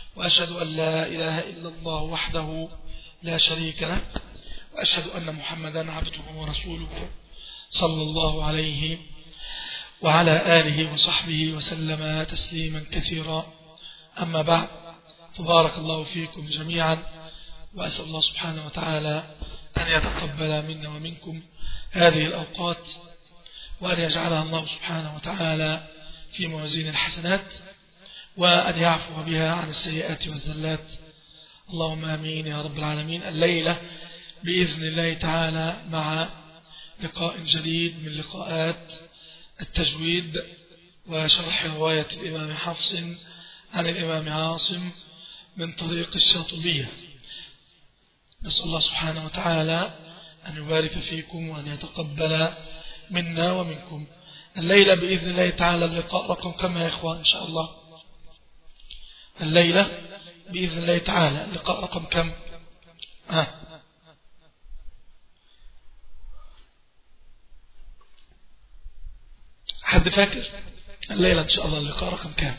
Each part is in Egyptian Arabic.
وأشهد أن لا إله إلا الله وحده لا شريك له وأشهد أن محمدا عبده ورسوله صلى الله عليه وعلى آله وصحبه وسلم تسليما كثيرا أما بعد تبارك الله فيكم جميعا وأسأل الله سبحانه وتعالى أن يتقبل منا ومنكم هذه الأوقات وأن يجعلها الله سبحانه وتعالى في موازين الحسنات وأن يعفو بها عن السيئات والزلات اللهم آمين يا رب العالمين الليلة بإذن الله تعالى مع لقاء جديد من لقاءات التجويد وشرح رواية الإمام حفص عن الإمام عاصم من طريق الشاطبية نسأل الله سبحانه وتعالى أن يبارك فيكم وأن يتقبل منا ومنكم الليلة بإذن الله تعالى اللقاء رقم كم يا إخوان إن شاء الله الليلة بإذن الله تعالى اللقاء رقم كم ها حد فاكر الليلة إن شاء الله اللقاء رقم كم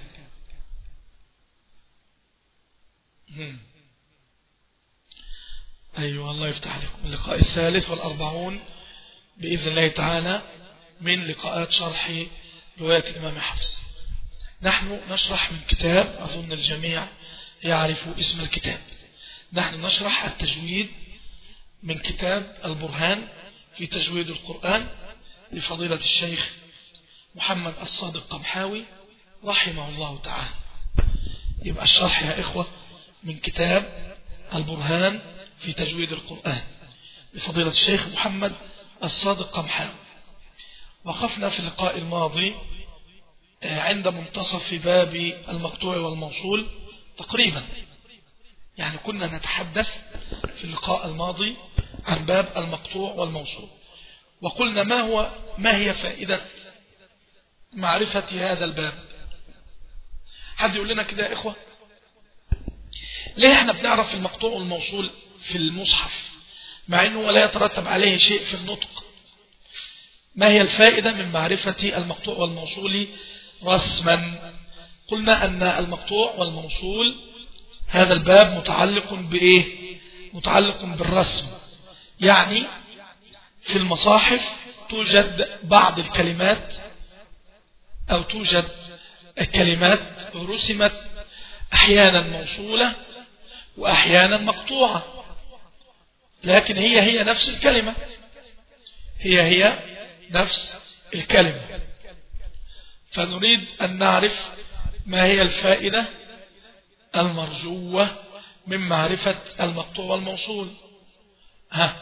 أيوة الله يفتح عليكم اللقاء الثالث والأربعون بإذن الله تعالى من لقاءات شرح رواية الإمام حفص نحن نشرح من كتاب أظن الجميع يعرف اسم الكتاب نحن نشرح التجويد من كتاب البرهان في تجويد القرآن لفضيلة الشيخ محمد الصادق قمحاوي رحمه الله تعالى يبقى الشرح يا إخوة من كتاب البرهان في تجويد القرآن لفضيلة الشيخ محمد الصادق قمحاوي وقفنا في اللقاء الماضي آه، عند منتصف باب المقطوع والموصول تقريبا يعني كنا نتحدث في اللقاء الماضي عن باب المقطوع والموصول وقلنا ما هو ما هي فائدة معرفة هذا الباب حد يقول لنا كده يا إخوة ليه احنا بنعرف المقطوع والموصول في المصحف مع انه لا يترتب عليه شيء في النطق ما هي الفائدة من معرفة المقطوع والموصول رسما قلنا أن المقطوع والموصول هذا الباب متعلق بإيه متعلق بالرسم يعني في المصاحف توجد بعض الكلمات أو توجد الكلمات رسمت أحيانا موصولة وأحيانا مقطوعة لكن هي هي نفس الكلمة هي هي نفس الكلمة فنريد أن نعرف ما هي الفائدة المرجوة من معرفة المقطوع والموصول ها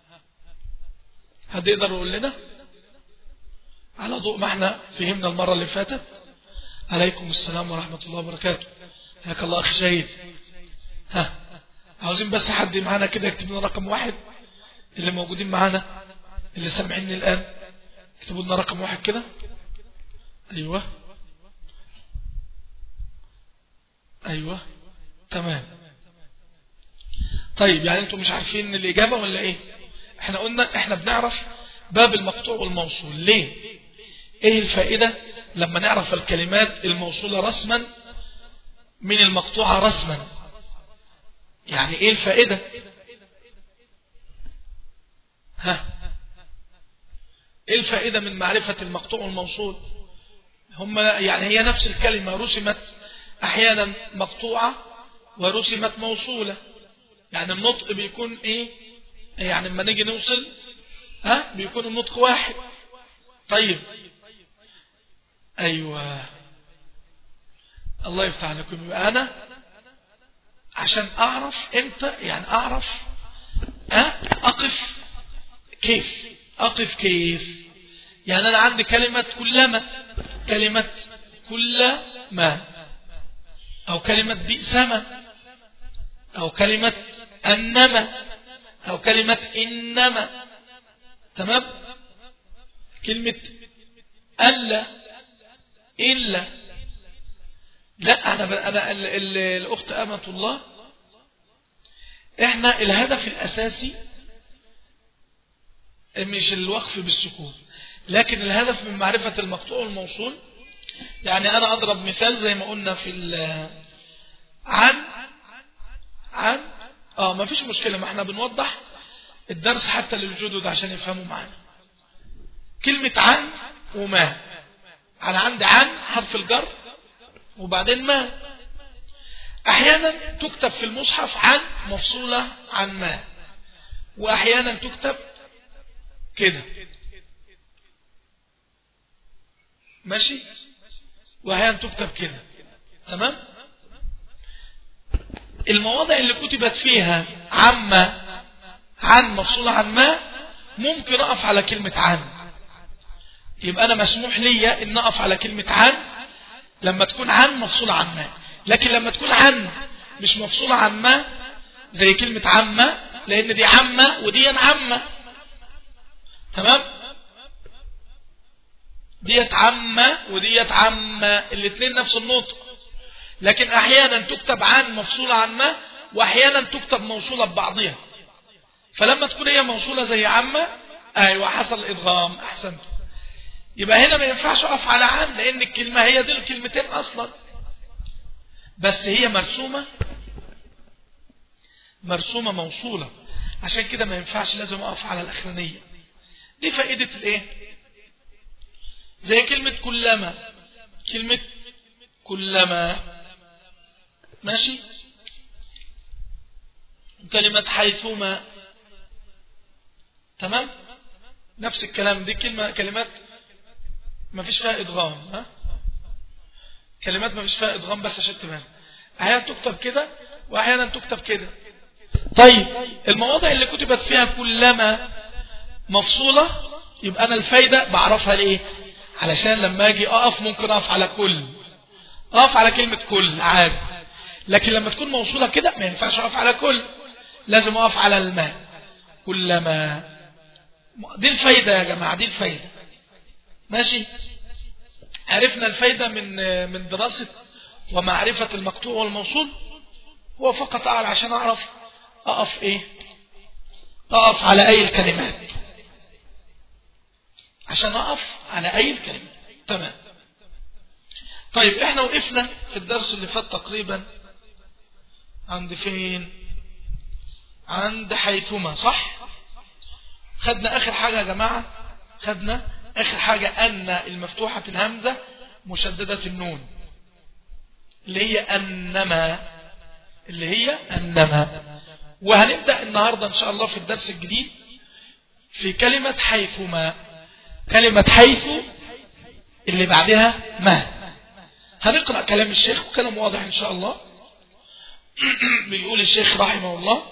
هذا يقدر يقول لنا على ضوء ما احنا فهمنا المرة اللي فاتت عليكم السلام ورحمة الله وبركاته هيك الله أخي شهيد ها عاوزين بس حد معانا كده يكتب لنا رقم واحد اللي موجودين معانا اللي سامعيني الآن اكتبوا لنا رقم واحد كده أيوة أيوة تمام طيب يعني انتم مش عارفين الإجابة ولا إيه احنا قلنا احنا بنعرف باب المقطوع والموصول ليه ايه الفائدة لما نعرف الكلمات الموصولة رسما من المقطوعة رسما يعني ايه الفائدة ها ايه الفائدة من معرفة المقطوع والموصول هم يعني هي نفس الكلمة رسمت احيانا مقطوعة ورسمت موصولة يعني النطق بيكون ايه يعني لما نيجي نوصل ها بيكون النطق واحد طيب ايوه الله يفتح عليكم يبقى انا عشان اعرف امتى يعني اعرف ها اقف كيف اقف كيف يعني انا عندي كلمة كلما كلمة كلما او كلمة بئسما او كلمة انما او كلمة انما تمام كلمة ألا إلا لا أنا, أنا الأخت أمة الله إحنا الهدف الأساسي مش الوقف بالسكون لكن الهدف من معرفة المقطوع والموصول يعني أنا أضرب مثال زي ما قلنا في عن اه ما فيش مشكلة ما احنا بنوضح الدرس حتى للجدد عشان يفهموا معانا كلمة عن وما أنا عندي عن حرف الجر وبعدين ما أحيانا تكتب في المصحف عن مفصولة عن ما وأحيانا تكتب كده ماشي وأحيانا تكتب كده تمام المواضع اللي كتبت فيها عما عن مفصولة عن ما ممكن أقف على كلمة عن يبقى أنا مسموح لي أن أقف على كلمة عن لما تكون عن مفصولة عن ما لكن لما تكون عن مش مفصولة عن ما زي كلمة عمة لأن دي عمة ودي عمة تمام ديت عمة وديت عمة الاثنين نفس النطق لكن احيانا تكتب عن مفصولة عن ما واحيانا تكتب موصولة ببعضها فلما تكون هي موصولة زي عمة ايوه حصل ادغام احسنت يبقى هنا ما ينفعش اقف على عن لان الكلمة هي دي الكلمتين اصلا بس هي مرسومة مرسومة موصولة عشان كده ما ينفعش لازم اقف على الاخرانية دي فائدة الايه زي كلمة كلما كلمة كلما ماشي كلمة حيثما تمام نفس الكلام دي كلمة كلمات ما فيش فيها إدغام ها؟ كلمات ما فيش فيها إدغام بس عشان تفهم أحيانا تكتب كده وأحيانا تكتب كده طيب المواضع اللي كتبت فيها كلما مفصولة يبقى أنا الفايدة بعرفها ليه علشان لما أجي أقف ممكن أقف على كل أقف على كلمة كل عادي لكن لما تكون موصولة كده ما ينفعش أقف على كل لازم أقف على الماء كلما دي الفايدة يا جماعة دي الفايدة ماشي عرفنا الفايدة من من دراسة ومعرفة المقطوع والموصول هو فقط أعلى عشان أعرف أقف إيه أقف على أي الكلمات عشان أقف على أي الكلمات تمام طيب احنا وقفنا في الدرس اللي فات تقريبا عند فين عند حيثما صح خدنا اخر حاجة يا جماعة خدنا اخر حاجة ان المفتوحة الهمزة مشددة النون اللي هي انما اللي هي انما وهنبدأ النهاردة ان شاء الله في الدرس الجديد في كلمة حيثما كلمة حيث اللي بعدها ما هنقرأ كلام الشيخ وكلام واضح إن شاء الله بيقول الشيخ رحمه الله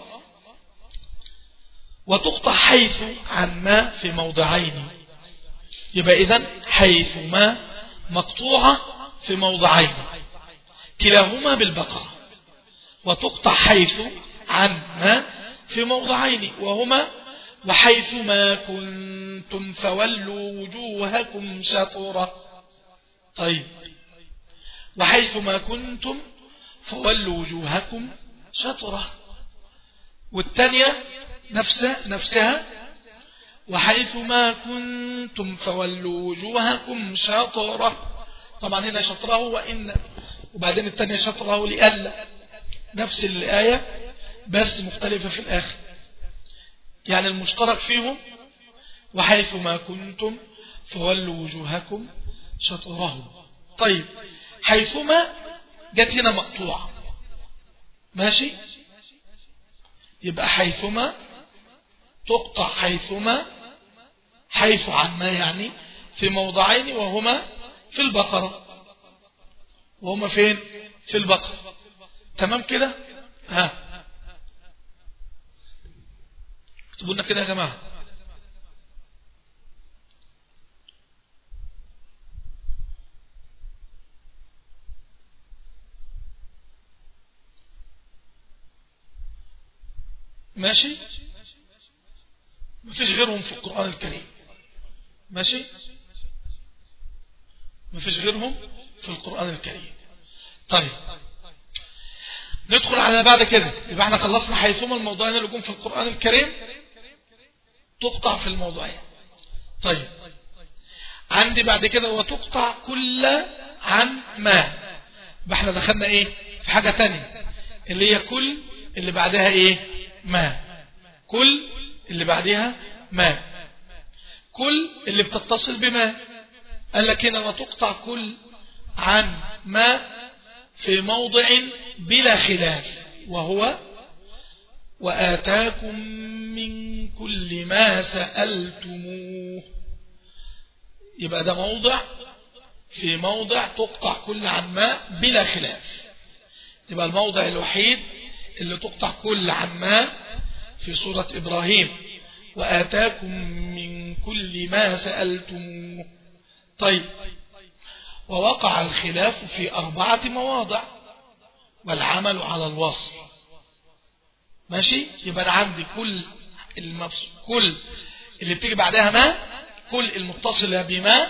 وتقطع حيث عن ما في موضعين يبقى إذن حيث ما مقطوعة في موضعين كلاهما بالبقرة وتقطع حيث عن ما في موضعين وهما وحيث ما كنتم فولوا وجوهكم شطرة طيب وحيث ما كنتم فولوا وجوهكم شطرة والثانية نفسها, نفسها وحيث ما كنتم فولوا وجوهكم شطرة طبعا هنا شطره وإن وبعدين الثانية شطره لألا نفس الآية بس مختلفة في الآخر يعني المشترك فيهم وحيث ما كنتم فولوا وجوهكم شطره طيب حيثما جت هنا مقطوعة ماشي يبقى حيثما تقطع حيثما حيث عن ما يعني في موضعين وهما في البقرة وهما فين في البقرة تمام كده ها اكتبوا لنا كده يا جماعة ماشي ما فيش غيرهم في القرآن الكريم ماشي ما فيش غيرهم في القرآن الكريم طيب ندخل على بعد كده يبقى احنا خلصنا حيثما الموضوعين اللي جم في القرآن الكريم تقطع في الموضوعين طيب عندي بعد كده وتقطع كل عن ما يبقى احنا دخلنا ايه في حاجة تانية اللي هي كل اللي بعدها ايه ما كل اللي بعدها ما كل اللي بتتصل بما قال لك هنا وتقطع كل عن ما في موضع بلا خلاف وهو وآتاكم من كل ما سألتموه يبقى ده موضع في موضع تقطع كل عن ما بلا خلاف يبقى الموضع الوحيد اللي تقطع كل عن ما في سورة إبراهيم وآتاكم من كل ما سألتموه طيب ووقع الخلاف في أربعة مواضع والعمل على الوصل ماشي يبقى أنا عندي كل المفس... كل اللي بتيجي بعدها ما كل المتصلة بما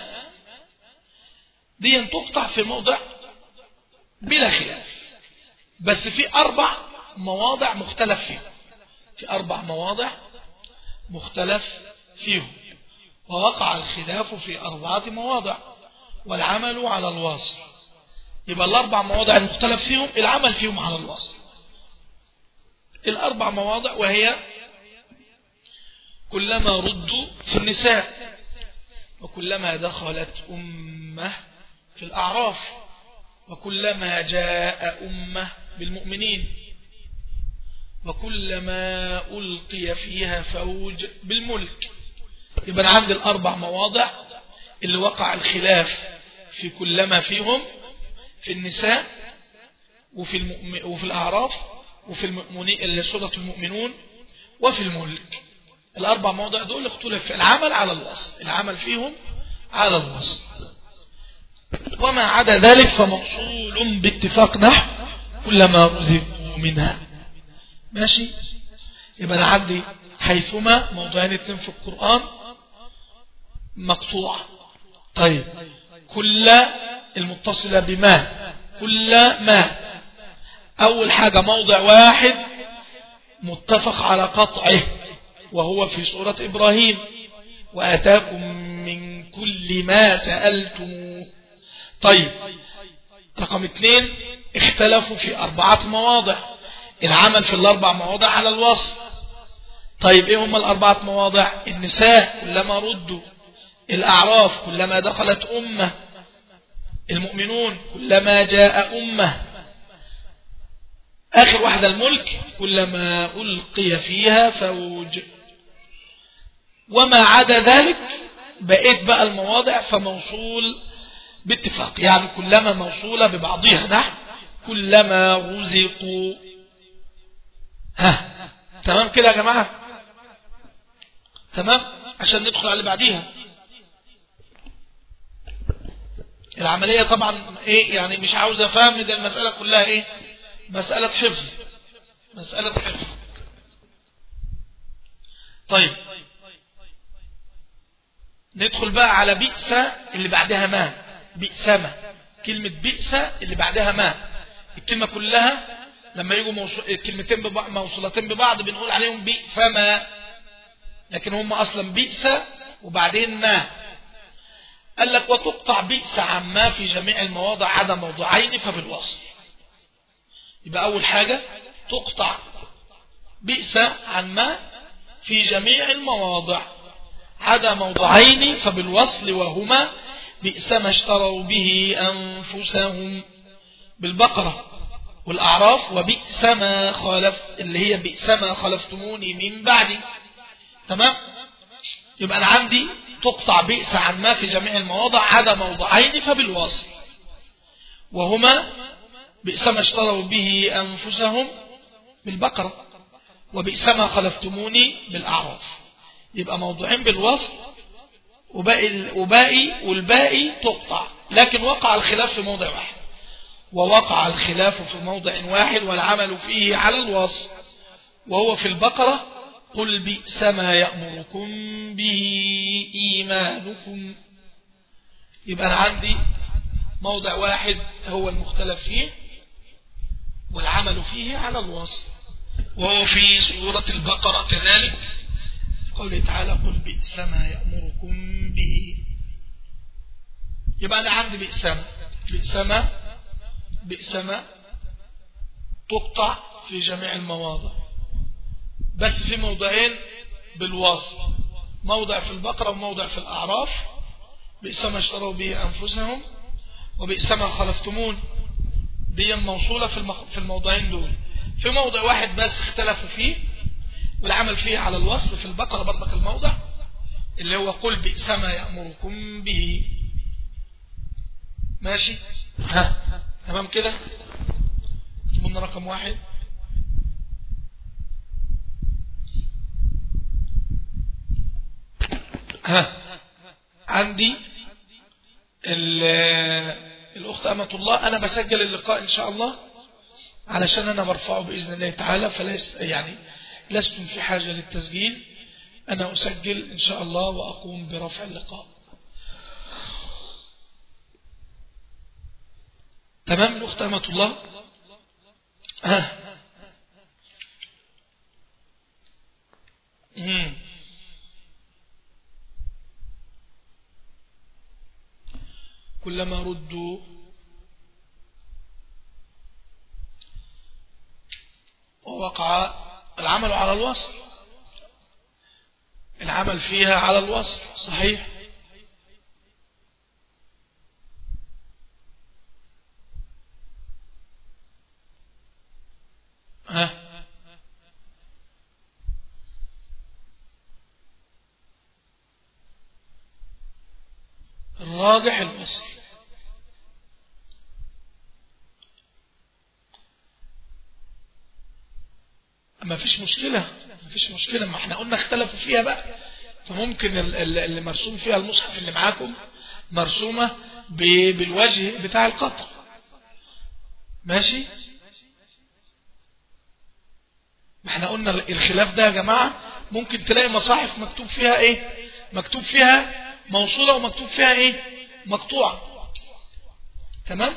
دي تقطع في موضع بلا خلاف بس في أربع مواضع مختلف فيهم في أربع مواضع مختلف فيهم ووقع الخلاف في أربعة مواضع والعمل على الوصل يبقى الأربع مواضع المختلف فيهم العمل فيهم على الوصل الأربع مواضع وهي كلما ردوا في النساء وكلما دخلت أمة في الأعراف وكلما جاء أمة بالمؤمنين وكلما ألقي فيها فوج بالملك يبقى أنا عندي الأربع مواضع اللي وقع الخلاف في كلما فيهم في النساء وفي, المؤمن وفي الأعراف وفي المؤمنين سورة المؤمنون وفي الملك الأربع مواضع دول اختلف في العمل على الوصل العمل فيهم على الوصل وما عدا ذلك فموصول باتفاق نحو كلما رزقوا منها ماشي يبقى أنا عندي حيثما موضوعين اتنين في القرآن مقطوع طيب كل المتصلة بما كل ما أول حاجة موضع واحد متفق على قطعه وهو في سورة إبراهيم وآتاكم من كل ما سألتم طيب رقم اثنين اختلفوا في أربعة مواضع العمل في الأربع مواضع على الوصف طيب ايه هم الأربعة مواضع النساء كلما ردوا الأعراف كلما دخلت أمة المؤمنون كلما جاء أمة آخر واحدة الملك كلما ألقي فيها فوج وما عدا ذلك بقيت بقى المواضع فموصول باتفاق يعني كلما موصولة ببعضها نحن كلما رزقوا ها تمام كده يا جماعة تمام عشان ندخل على اللي بعديها العملية طبعا ايه يعني مش عاوز افهم ده المسألة كلها ايه مسألة حفظ مسألة حفظ طيب ندخل بقى على بئس اللي بعدها ما بئس ما كلمة بئس اللي بعدها ما الكلمة كلها لما يجوا موصول الكلمتين ببعض موصولتين ببعض بنقول عليهم بئس ما لكن هم أصلا بئس وبعدين ما قال لك وتقطع بئس عما في جميع المواضع عدا موضوعين فبالوصل يبقى أول حاجة تقطع بئس عن ما في جميع المواضع عدا موضعين فبالوصل وهما بئس ما اشتروا به أنفسهم بالبقرة والأعراف وبئس ما خالف اللي هي بئس ما خلفتموني من بعدي تمام يبقى أنا عندي تقطع بئس عن ما في جميع المواضع عدا موضعين فبالوصل وهما بئس ما اشتروا به أنفسهم بالبقرة وبئس ما خلفتموني بالأعراف يبقى موضوعين بالوصل وباقي, وباقي والباقي تقطع لكن وقع الخلاف في موضع واحد ووقع الخلاف في موضع واحد والعمل فيه على الوصل وهو في البقرة قل بئس ما يأمركم به إيمانكم يبقى أنا عندي موضع واحد هو المختلف فيه والعمل فيه على الوصل وهو في سورة البقرة كذلك قوله تعالى قل بئس ما يأمركم به يبقى أنا عندي بئس ما بئس ما بئس ما تقطع في جميع المواضع بس في موضعين بالوصل موضع في البقرة وموضع في الأعراف بئس ما اشتروا به أنفسهم وبئس ما خلفتمون دي موصولة في الموضعين دول في موضع واحد بس اختلفوا فيه والعمل فيه على الوصل في البقرة برضك الموضع اللي هو قل بئس ما يأمركم به ماشي ها تمام كده قلنا رقم واحد ها عندي الأخت أمة الله أنا بسجل اللقاء إن شاء الله علشان أنا برفعه بإذن الله تعالى فليس يعني لستم في حاجة للتسجيل أنا أسجل إن شاء الله وأقوم برفع اللقاء تمام الأخت أمة الله ها كلما ردوا ووقع العمل على الوصل العمل فيها على الوصل صحيح ها الراجح الوصل ما فيش مشكلة ما فيش مشكلة ما احنا قلنا اختلفوا فيها بقى فممكن اللي مرسوم فيها المصحف اللي معاكم مرسومة بالوجه بتاع القطع ماشي ما احنا قلنا الخلاف ده يا جماعة ممكن تلاقي مصاحف مكتوب فيها ايه مكتوب فيها موصولة ومكتوب فيها ايه مقطوعة تمام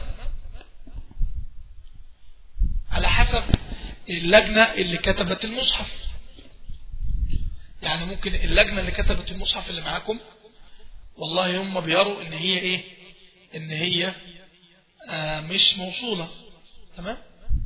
على حسب اللجنة اللي كتبت المصحف يعني ممكن اللجنة اللي كتبت المصحف اللي معاكم والله هم بيروا ان هي ايه ان هي آه مش موصولة تمام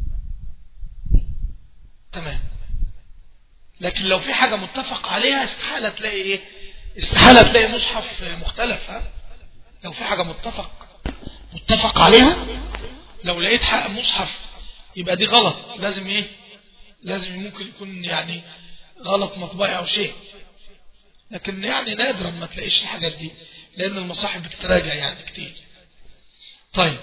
تمام لكن لو في حاجة متفق عليها استحالة تلاقي ايه استحالة تلاقي مصحف مختلف ها لو في حاجة متفق متفق عليها لو لقيت حق مصحف يبقى دي غلط لازم ايه لازم ممكن يكون يعني غلط مطبعي او شيء لكن يعني نادرا ما تلاقيش الحاجات دي لان المصاحف بتتراجع يعني كتير طيب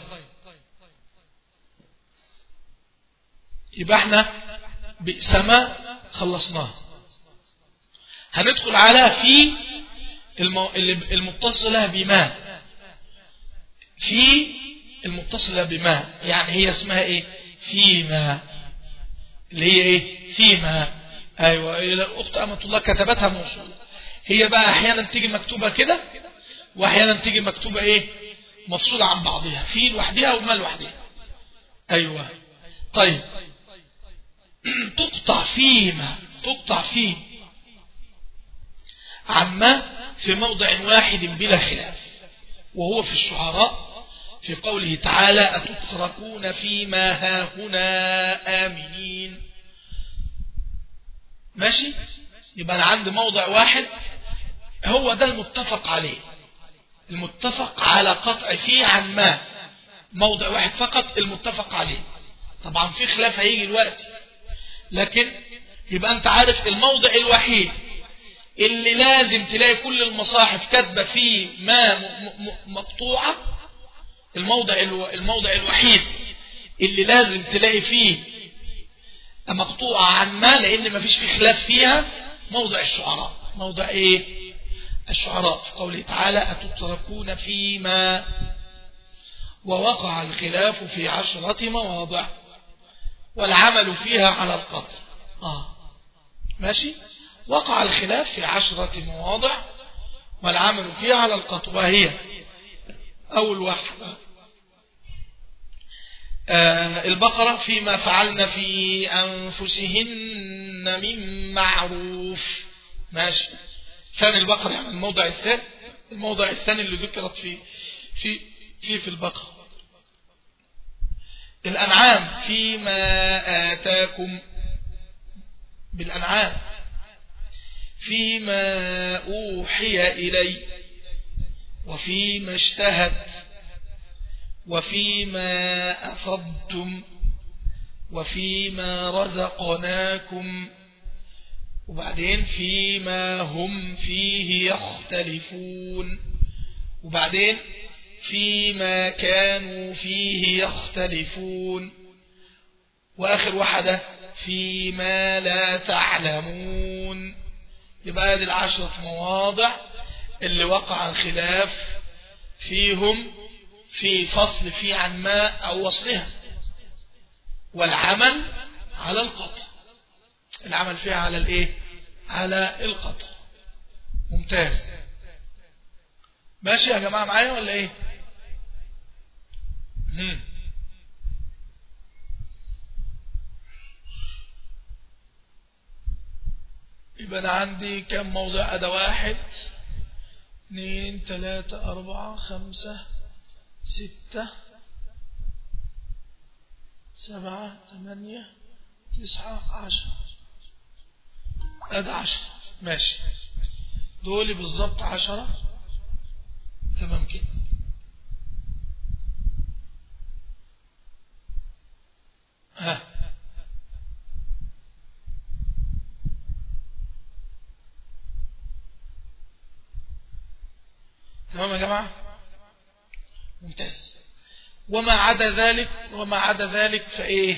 يبقى احنا بئسما خلصناها هندخل على في المتصلة بما في المتصلة بما يعني هي اسمها ايه فيما اللي هي ايه فيما ايوه الاخت امة الله كتبتها موصولة هي بقى احيانا تيجي مكتوبة كده واحيانا تيجي مكتوبة ايه مفصولة عن بعضها في لوحدها وما لوحدها ايوه طيب تقطع فيما تقطع فيه عما في موضع واحد بلا خلاف وهو في الشعراء في قوله تعالى أتتركون فيما هاهنا آمنين ماشي يبقى أنا عندي موضع واحد هو ده المتفق عليه المتفق على قطع فيه عن ما موضع واحد فقط المتفق عليه طبعا في خلاف هيجي الوقت لكن يبقى انت عارف الموضع الوحيد اللي لازم تلاقي كل المصاحف كاتبه فيه ما مقطوعه الموضع الموضع الوحيد اللي لازم تلاقي فيه مقطوعه عن ما لان ما فيش فيه خلاف فيها موضع الشعراء موضع ايه الشعراء في قوله تعالى أتتركون فيما ووقع الخلاف في عشرة مواضع والعمل فيها على القطر آه. ماشي وقع الخلاف في عشرة مواضع والعمل فيها على القطر وهي أول واحدة آه البقرة فيما فعلن في أنفسهن من معروف ماشي ثاني البقرة يعني الموضع الثاني الموضع الثاني اللي ذكرت في في في في البقرة الأنعام فيما آتاكم بالأنعام فيما أوحي إلي وفيما اشتهت وفيما أفضتم وفيما رزقناكم وبعدين فيما هم فيه يختلفون وبعدين فيما كانوا فيه يختلفون وآخر واحدة فيما لا تعلمون يبقى هذه العشرة مواضع اللي وقع الخلاف فيهم في فصل في عن ما أو وصلها والعمل على القطع العمل فيها على الايه على القطع ممتاز ماشي يا جماعة معايا ولا ايه هم. يبقى أنا عندي كم موضع أدا واحد اثنين ثلاثة أربعة خمسة ستة سبعة ثمانية تسعة عشر أدا عشر ماشي دول بالضبط عشرة تمام كده ها تمام يا جماعة ممتاز وما عدا ذلك وما عدا ذلك فايه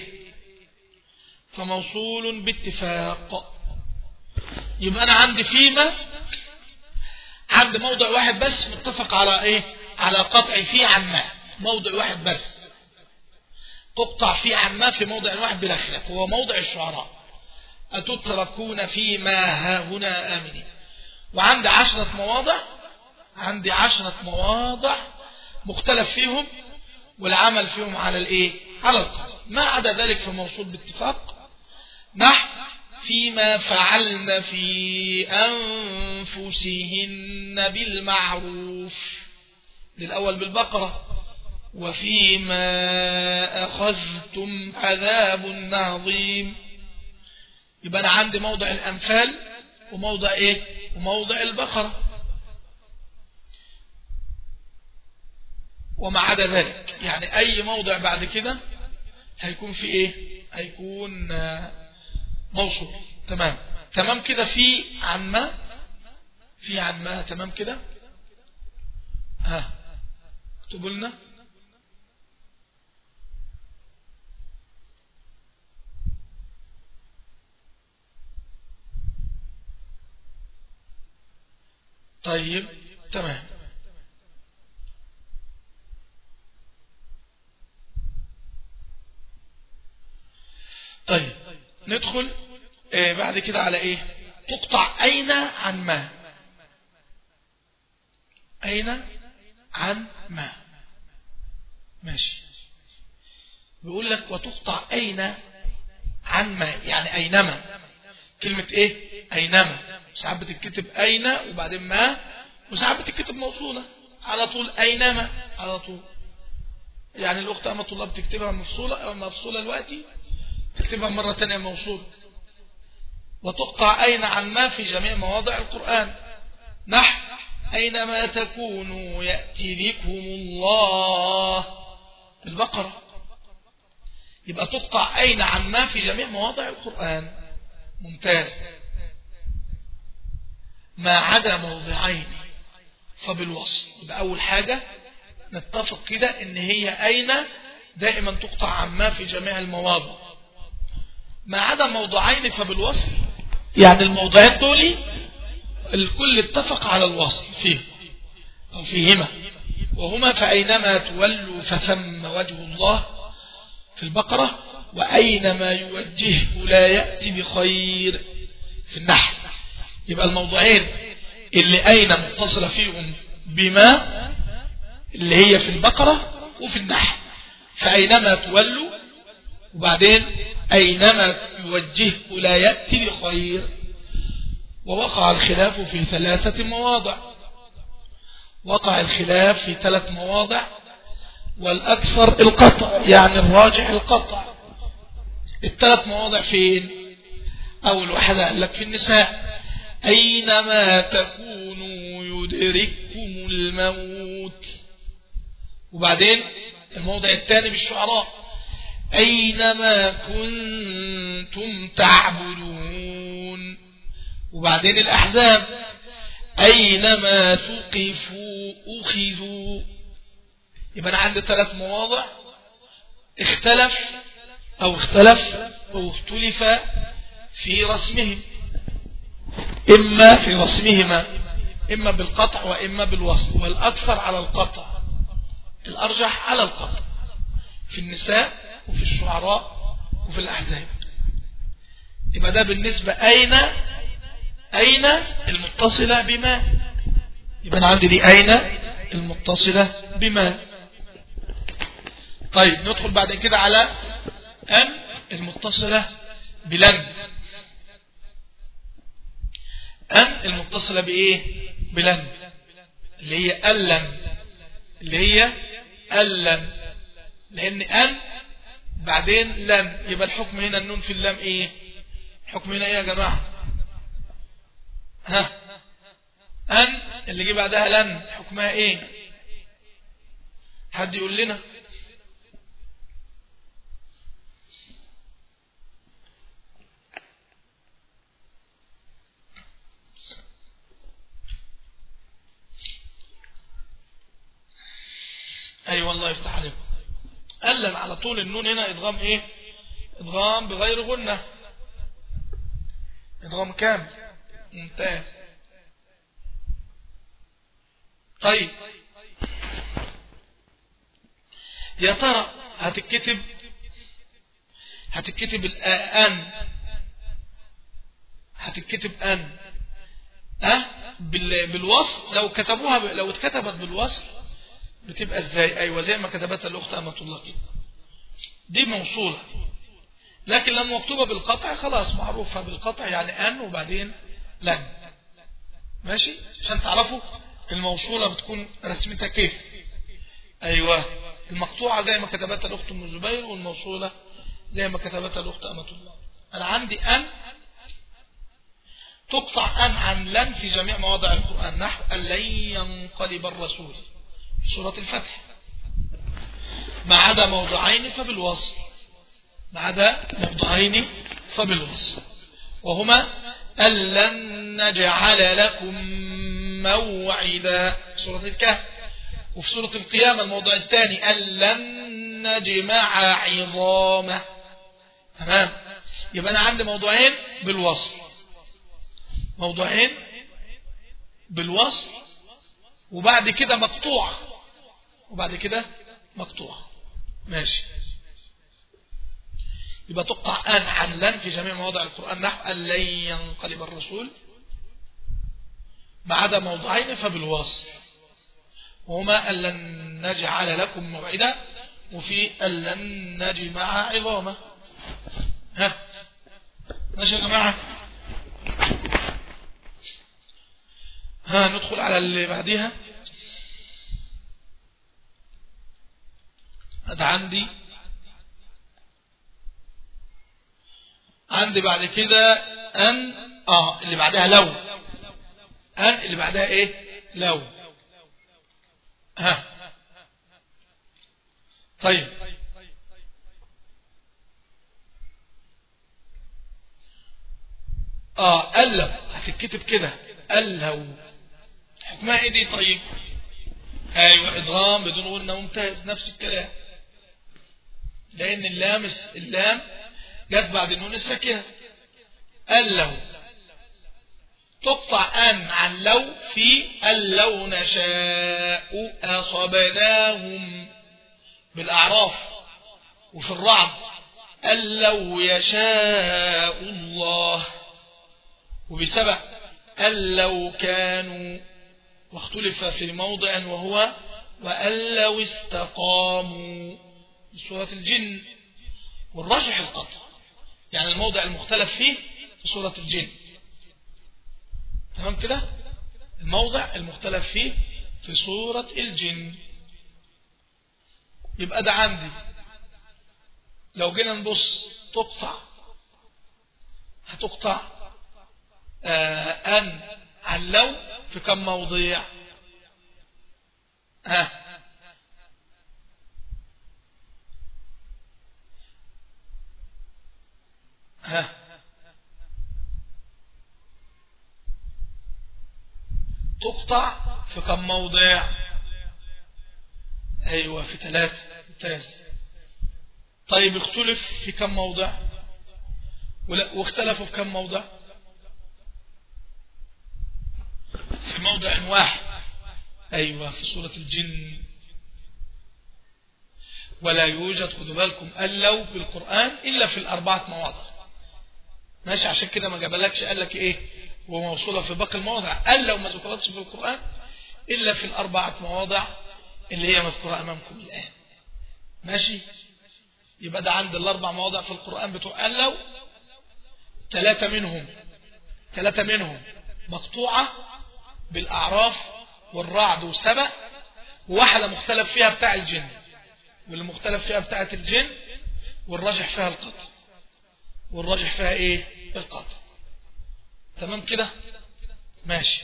فموصول باتفاق يبقى انا عندي فيما عند موضع واحد بس متفق على ايه على قطع فيه عن ما موضع واحد بس تقطع فيه عن ما في موضع واحد بلا خلاف هو موضع الشعراء أتتركون فيما ها هنا آمنين وعندي عشرة مواضع عندي عشرة مواضع مختلف فيهم والعمل فيهم على الايه على القطع ما عدا ذلك فموصول باتفاق نحن فيما فعلن في أنفسهن بالمعروف للأول بالبقرة وفيما أخذتم عذاب عظيم يبقى أنا عندي موضع الأنفال وموضع إيه وموضع البقرة وما عدا ذلك يعني أي موضع بعد كده هيكون في إيه هيكون موصول تمام تمام كده في عن ما في عن ما تمام كده ها اكتبوا لنا طيب تمام طيب ندخل آه بعد كده على ايه تقطع اين عن ما اين عن ما ماشي بيقول لك وتقطع اين عن ما يعني اينما كلمة ايه اينما ساعات بتتكتب اين وبعدين ما وساعات بتتكتب موصولة على طول اينما على طول يعني الاخت امة الله بتكتبها مفصولة او مفصولة دلوقتي تكتبها مرة تانية موصول وتقطع أين عن ما في جميع مواضع القرآن نحن أينما تكونوا يأتي بكم الله البقرة يبقى تقطع أين عن ما في جميع مواضع القرآن ممتاز ما عدا موضعين فبالوصل يبقى أول حاجة نتفق كده ان هي أين دائما تقطع عن ما في جميع المواضع ما عدا موضوعين فبالوصل يعني الموضوعين دول الكل اتفق على الوصل فيه أو فيهما وهما فأينما تولوا فثم وجه الله في البقرة وأينما يوجهه لا يأتي بخير في النحل يبقى الموضوعين اللي أين متصلة فيهم بما اللي هي في البقرة وفي النحل فأينما تولوا وبعدين أينما يوجهه لا يأتي بخير ووقع الخلاف في ثلاثة مواضع وقع الخلاف في ثلاث مواضع والأكثر القطع يعني الراجح القطع الثلاث مواضع فين أول واحدة قال لك في النساء أينما تكونوا يدرككم الموت وبعدين الموضع الثاني بالشعراء أينما كنتم تعبدون وبعدين الأحزاب أينما ثقفوا أخذوا يبقى أنا عندي ثلاث مواضع اختلف أو اختلف أو اختلف في رسمهم إما في رسمهما إما بالقطع وإما بالوصل والأكثر على القطع الأرجح على القطع في النساء وفي الشعراء وفي الأحزاب يبقى ده بالنسبة أين أين المتصلة بما يبقى أنا عندي دي أين المتصلة بما طيب ندخل بعد كده على أن المتصلة بلن أن المتصلة بإيه بلن اللي هي ألن اللي هي ألن لأن أن بعدين لن يبقى الحكم هنا النون في اللام إيه الحكم هنا إيه يا جماعة ها أن اللي جه بعدها لن حكمها إيه حد يقول لنا أي أيوة والله يفتح عليكم قلل على طول النون هنا إدغام إيه إدغام بغير غنة إدغام كامل ممتاز طيب يا ترى هتكتب هتكتب الآن هتكتب أن أه بالوصل لو كتبوها لو اتكتبت بالوصل بتبقى ازاي ايوه زي ما كتبتها الاخت امه الله كده دي موصوله لكن لما مكتوبه بالقطع خلاص معروفه بالقطع يعني ان وبعدين لن ماشي عشان تعرفوا الموصوله بتكون رسمتها كيف ايوه المقطوعه زي ما كتبتها الاخت ام الزبير والموصوله زي ما كتبتها الاخت امه الله انا عندي ان تقطع أن عن لن في جميع مواضع القرآن نحو أن لن ينقلب الرسول سورة الفتح ما عدا موضعين فبالوصل ما عدا موضعين فبالوصل وهما ألن نجعل لكم موعدا سورة الكهف وفي سورة القيامة الموضوع الثاني ألن نجمع عظامه تمام يبقى أنا عندي موضوعين بالوصل موضوعين بالوصل وبعد كده مقطوع وبعد كده مقطوع ماشي يبقى تقطع آن عن لن في جميع مواضع القرآن نحو أن لن ينقلب الرسول ما عدا موضعين فبالوصل وهما أن لن نجعل لكم موعدا وفي أن لن نجمع عظامة ها ماشي يا جماعة ها ندخل على اللي بعديها هذا عندي عندي بعد كده أن آه اللي بعدها لو أن اللي بعدها إيه لو ها طيب آه ألو هتتكتب كده ألو حكمها إيه دي طيب أيوة إدغام بدون غنة ممتاز نفس الكلام لأن اللام اللام جت بعد النون الساكنة قال له تقطع أن عن لو في أن لو نشاء أصبناهم بالأعراف وفي الرعد أن لو يشاء الله وبسبب أن لو كانوا واختلف في موضع وهو وأن لو استقاموا سورة الجن والرجح القطع يعني الموضع المختلف فيه في سورة الجن تمام كده الموضع المختلف فيه في سورة الجن يبقى ده عندي لو جينا نبص تقطع هتقطع آه أن علو في كم موضع ها ها تقطع في كم موضع ايوه في ثلاثة ممتاز طيب اختلف في كم موضع واختلفوا في كم موضع في موضع واحد أيوة في سورة الجن ولا يوجد خدوا بالكم ألو بالقرآن إلا في الأربعة مواضع ماشي عشان كده ما جابلكش قال لك إيه وموصولة في باقي المواضع ألو ما ذكرتش في القرآن إلا في الأربعة مواضع اللي هي مذكورة أمامكم الآن ماشي يبقى ده عند الأربع مواضع في القرآن بتوع ألو ثلاثة منهم ثلاثة منهم مقطوعة بالأعراف والرعد وسبأ وواحدة مختلف فيها بتاع الجن واللي مختلف فيها بتاعة الجن والراجح فيها القطع والراجح فيها ايه القطع تمام كده ماشي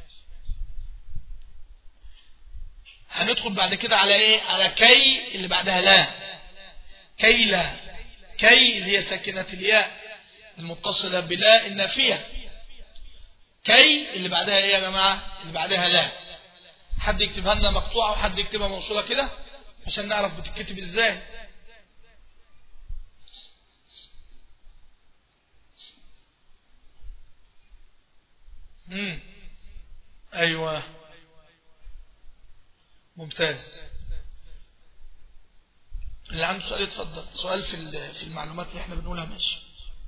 هندخل بعد كده على ايه على كي اللي بعدها لا كي لا كي اللي هي ساكنة الياء المتصلة بلا النافية كي اللي بعدها ايه يا جماعة اللي بعدها لا حد يكتبها لنا مقطوعة وحد يكتبها موصولة كده عشان نعرف بتتكتب ازاي امم ايوه ممتاز اللي عنده سؤال يتفضل سؤال في في المعلومات اللي احنا بنقولها ماشي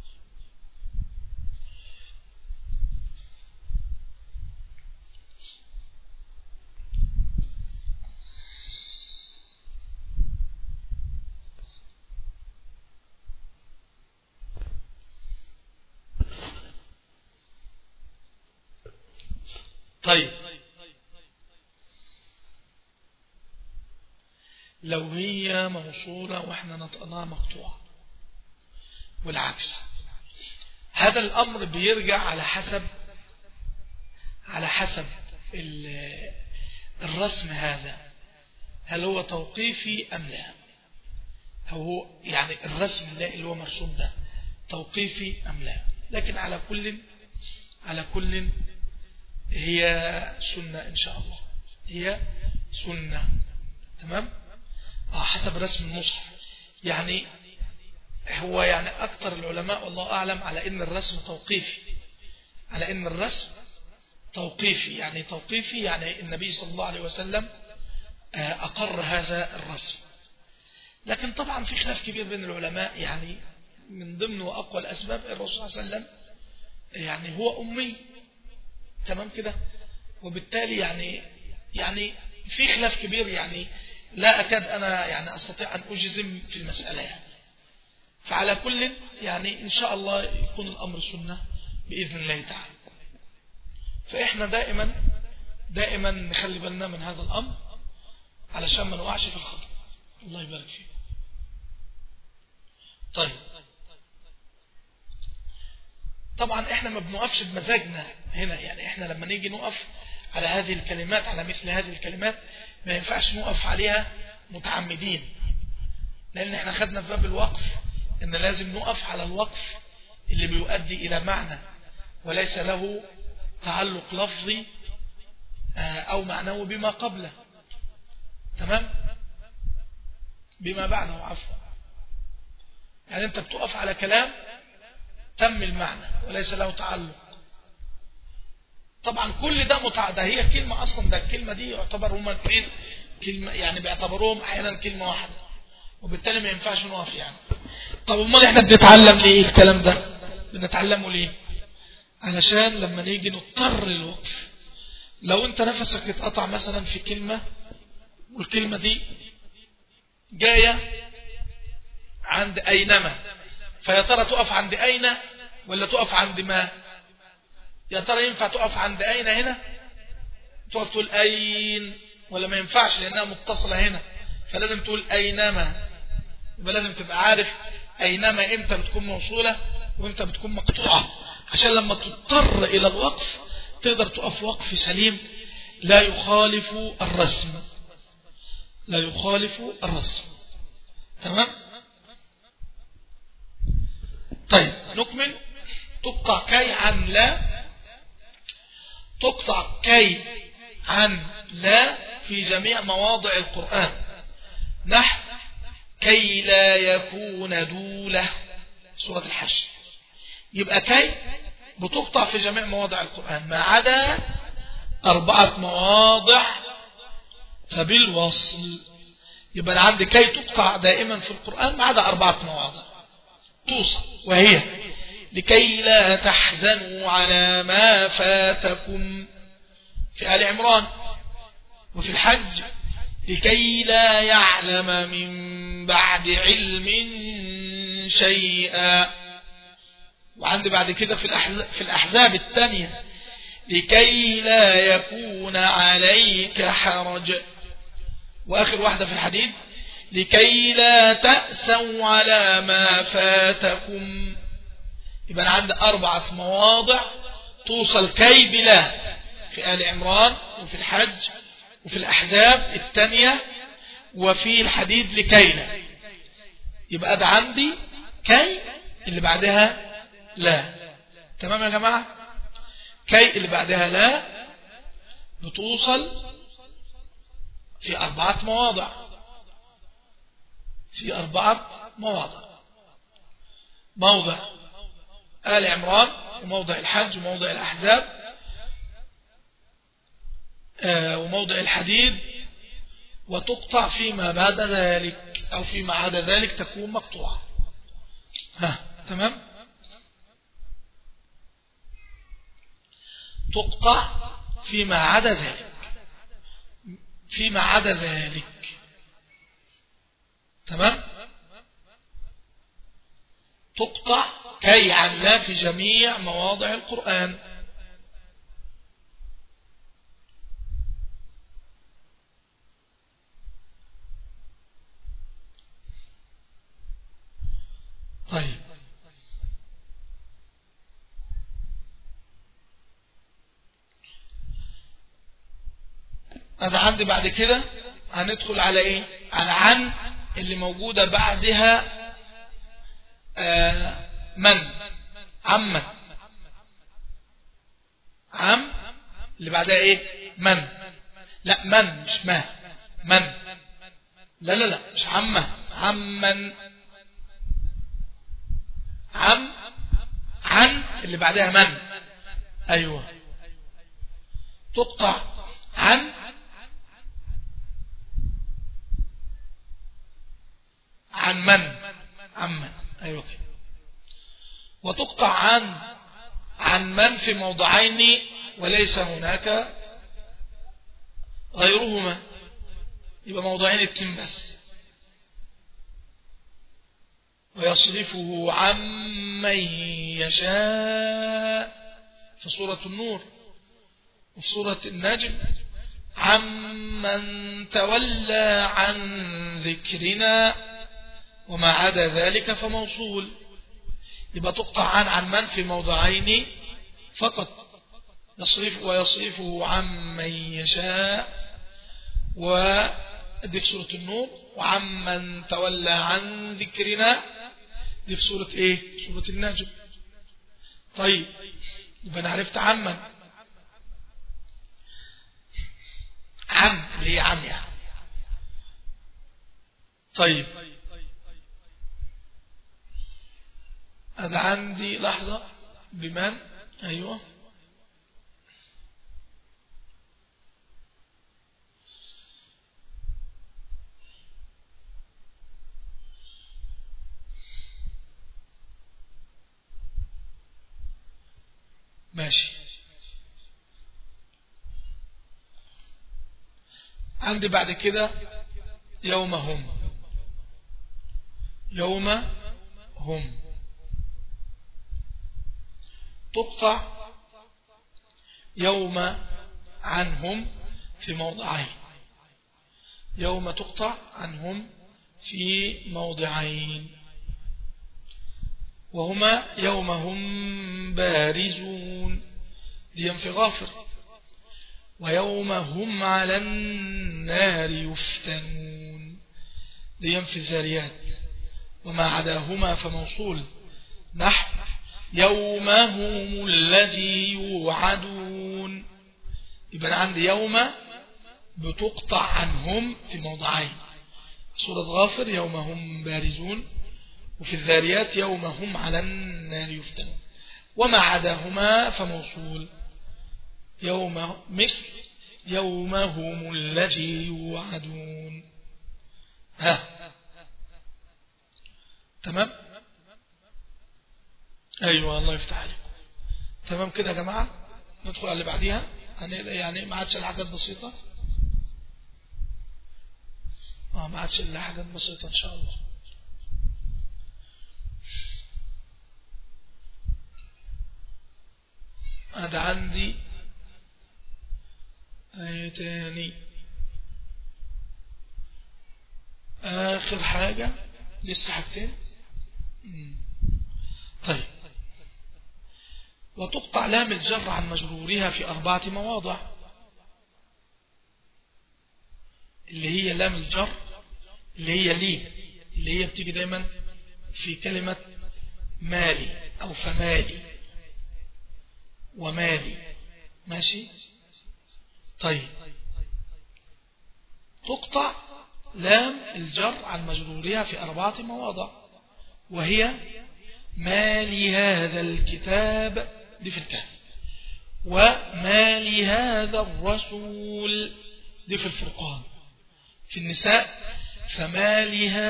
طيب لو هي موصولة واحنا نطقناها مقطوعة والعكس هذا الأمر بيرجع على حسب على حسب الرسم هذا هل هو توقيفي أم لا هو يعني الرسم اللي هو مرسوم ده توقيفي أم لا لكن على كل على كل هي سنة إن شاء الله هي سنة تمام آه حسب رسم المصحف يعني هو يعني أكثر العلماء والله أعلم على إن الرسم توقيفي على إن الرسم توقيفي يعني توقيفي يعني النبي صلى الله عليه وسلم آه، أقر هذا الرسم لكن طبعا في خلاف كبير بين العلماء يعني من ضمن وأقوى الأسباب الرسول صلى الله عليه وسلم يعني هو أمي تمام كده وبالتالي يعني يعني في خلاف كبير يعني لا أكاد أنا يعني أستطيع أن أجزم في المسألة يعني فعلى كل يعني إن شاء الله يكون الأمر سنة بإذن الله تعالى فإحنا دائما دائما نخلي بالنا من هذا الأمر علشان ما نوقعش في الخطأ الله يبارك فيك طيب طبعا احنا ما بنوقفش بمزاجنا هنا يعني احنا لما نيجي نقف على هذه الكلمات على مثل هذه الكلمات ما ينفعش نقف عليها متعمدين لان احنا خدنا في باب الوقف ان لازم نقف على الوقف اللي بيؤدي الى معنى وليس له تعلق لفظي آه، او معنوي بما قبله تمام بما بعده عفوا يعني انت بتقف على كلام تم المعنى وليس له تعلق طبعا كل ده متع ده هي كلمة أصلا ده الكلمة دي يعتبر هما اثنين كلمة يعني بيعتبروهم أحيانا كلمة واحدة وبالتالي ما ينفعش نقف يعني طب امال احنا بنتعلم ليه الكلام ده بنتعلمه ليه علشان لما نيجي نضطر للوقف لو انت نفسك اتقطع مثلا في كلمة والكلمة دي جاية عند أينما فيا ترى تقف عند أين ولا تقف عند ما يا ترى ينفع تقف عند أين هنا تقف تقول أين ولا ما ينفعش لأنها متصلة هنا فلازم تقول أينما يبقى لازم تبقى عارف أينما إمتى بتكون موصولة وانت بتكون مقطوعة عشان لما تضطر إلى الوقف تقدر تقف وقف سليم لا يخالف الرسم لا يخالف الرسم تمام طيب نكمل تقطع كي عن لا تقطع كي عن لا في جميع مواضع القرآن نحو كي لا يكون دولة سورة الحشر يبقى كي بتقطع في جميع مواضع القرآن ما عدا أربعة مواضع فبالوصل يبقى أنا عندي كي تقطع دائما في القرآن ما عدا أربعة مواضع توصل وهي لكي لا تحزنوا على ما فاتكم في آل عمران وفي الحج لكي لا يعلم من بعد علم شيئا وعندي بعد كده في الأحزاب, في الأحزاب الثانية لكي لا يكون عليك حرج وآخر واحدة في الحديث لكي لا تأسوا على ما فاتكم يبقى أنا عندي أربعة مواضع توصل كي بلا في آل عمران وفي الحج وفي الأحزاب الثانية وفي الحديث لكينا يبقى ده عندي كي اللي بعدها لا تمام يا جماعة كي اللي بعدها لا بتوصل في أربعة مواضع في أربعة مواضع موضع آل عمران وموضع الحج وموضع الأحزاب آه، وموضع الحديد وتقطع فيما بعد ذلك أو فيما عدا ذلك تكون مقطوعة ها تمام تقطع فيما عدا ذلك فيما عدا ذلك تمام تقطع كي عن لا في جميع مواضع القرآن طيب هذا عندي بعد كده هندخل على ايه على عن اللي موجودة بعدها آه من عمن عم اللي بعدها ايه من لا من مش ما من لا لا لا مش عمه عمن عم عن اللي بعدها من ايوه تقطع عن عن من عن من ايوه كده وتقطع عن عن من في موضعين وليس هناك غيرهما يبقى موضعين اتنين بس ويصرفه عمن يشاء في سورة النور وفي سورة النجم عمن تولى عن ذكرنا وما عدا ذلك فموصول يبقى تقطع عن عن من في موضعين فقط يصرف ويصرفه عمن يشاء ودي في سورة النور وعمن تولى عن ذكرنا دي في سورة ايه سورة النجم طيب يبقى انا عرفت عمن عن ليه عن يعني طيب أنا عندي لحظة بمن أيوة ماشي عندي بعد كده يوم هم يوم هم تقطع يوم عنهم في موضعين يوم تقطع عنهم في موضعين وهما يوم هم بارزون دي في غافر ويوم هم على النار يفتنون دي في الزاريات وما عداهما فموصول نحو يوم هم الذي يوعدون يبقى عندي يوم بتقطع عنهم في موضعين سورة غافر يوم هم بارزون وفي الذاريات يوم هم على النار يفتنون وما عداهما فموصول يوم مثل يوم هم الذي يوعدون ها تمام أيوة الله يفتح عليكم تمام كده يا جماعة ندخل على اللي بعديها يعني ما عادش الحاجات بسيطة اه ما عادش الا حاجات بسيطة ان شاء الله هذا عندي ايه تاني اخر حاجة لسه حاجتين طيب وتقطع لام الجر عن مجرورها في أربعة مواضع اللي هي لام الجر اللي هي لي اللي هي بتيجي دايما في كلمة مالي أو فمالي ومالي ماشي طيب تقطع لام الجر عن مجرورها في أربعة مواضع وهي ما لهذا الكتاب دي في الكهف وما لهذا الرسول دي في الفرقان في النساء فما